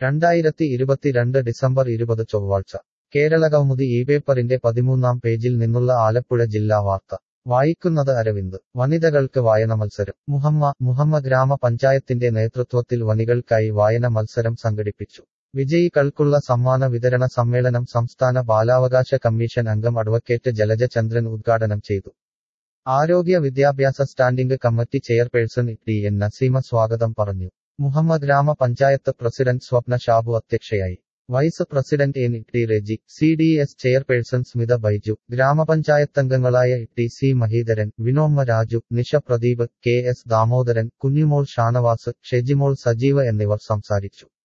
രണ്ടായിരത്തി ഇരുപത്തിരണ്ട് ഡിസംബർ ഇരുപത് ചൊവ്വാഴ്ച കേരള കൗമുദി ഈ പേപ്പറിന്റെ പതിമൂന്നാം പേജിൽ നിന്നുള്ള ആലപ്പുഴ ജില്ലാ വാർത്ത വായിക്കുന്നത് അരവിന്ദ് വനിതകൾക്ക് വായന മത്സരം മുഹമ്മ മുഹമ്മ ഗ്രാമപഞ്ചായത്തിന്റെ നേതൃത്വത്തിൽ വനികൾക്കായി വായന മത്സരം സംഘടിപ്പിച്ചു വിജയികൾക്കുള്ള സമ്മാന വിതരണ സമ്മേളനം സംസ്ഥാന ബാലാവകാശ കമ്മീഷൻ അംഗം അഡ്വക്കേറ്റ് ജലജ ചന്ദ്രൻ ഉദ്ഘാടനം ചെയ്തു ആരോഗ്യ വിദ്യാഭ്യാസ standing committee chairperson T N Naseema സ്വാഗതം പറഞ്ഞു മുഹമ്മദ് ഗ്രാമപഞ്ചായത്ത് പ്രസിഡന്റ് സ്വപ്ന ഷാബു അധ്യക്ഷയായി vice president N T Reji C D S chairperson Smitha Baiju ഗ്രാമപഞ്ചായത്തംഗങ്ങളായ T C Mahidharan Vinomma Raju Nisha Pradeep K S Damodaran Kunjimol Shanavas Shejimol Sajeeva എന്നിവർ സംസാരിച്ചു